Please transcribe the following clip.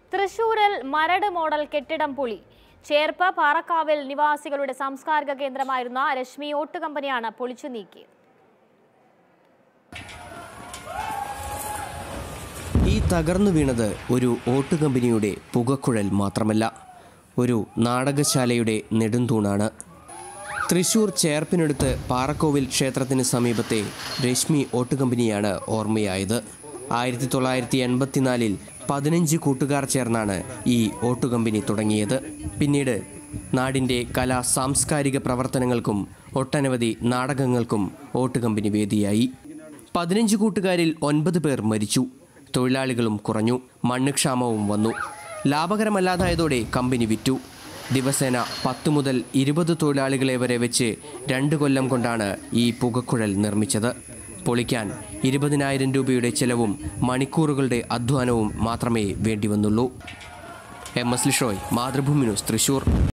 തൃശൂരിൽ മരട് മോഡൽ കെട്ടിടം പൊളി ചേർപ്പ് പാറക്കാവിൽ നിവാസികളുടെ സാംസ്കാരിക കേന്ദ്രമായിരുന്ന രശ്മി ഓട്ട് കമ്പനിയാണ് പൊളിച്ചു നീക്കിയത് ഈ തകർന്നു വീണത് ഒരു ഓട്ട് കമ്പനിയുടെ പുകക്കുഴൽ മാത്രമല്ല ഒരു നാടകശാലയുടെ നെടുന്തൂണാണ് തൃശൂർ ചേർപ്പിനടുത്ത് പാറക്കോവിൽ ക്ഷേത്രത്തിന് സമീപത്തെ രശ്മി ഓട്ട് കമ്പനിയാണ് ഓർമ്മയായത് ആയിരത്തി തൊള്ളായിരത്തി എൺപത്തിനാലിൽ പതിനഞ്ച് കൂട്ടുകാർ ചേർന്നാണ് ഈ ഓട്ട് കമ്പനി തുടങ്ങിയത് പിന്നീട് നാടിൻ്റെ കലാ സാംസ്കാരിക പ്രവർത്തനങ്ങൾക്കും ഒട്ടനവധി നാടകങ്ങൾക്കും ഓട്ട് കമ്പനി വേദിയായി പതിനഞ്ച് കൂട്ടുകാരിൽ ഒൻപത് പേർ മരിച്ചു തൊഴിലാളികളും കുറഞ്ഞു മണ്ണ് ക്ഷാമവും വന്നു ലാഭകരമല്ലാതായതോടെ കമ്പനി വിറ്റു ദിവസേന പത്ത് മുതൽ ഇരുപത് തൊഴിലാളികളെ വരെ വെച്ച് രണ്ട് കൊല്ലം കൊണ്ടാണ് ഈ പുകക്കുഴൽ നിർമ്മിച്ചത് പൊളിക്കാൻ ഇരുപതിനായിരം രൂപയുടെ ചെലവും മണിക്കൂറുകളുടെ അധ്വാനവും മാത്രമേ വേണ്ടിവന്നുള്ളൂ M S Lishoy Mathrubhumi news Thrissur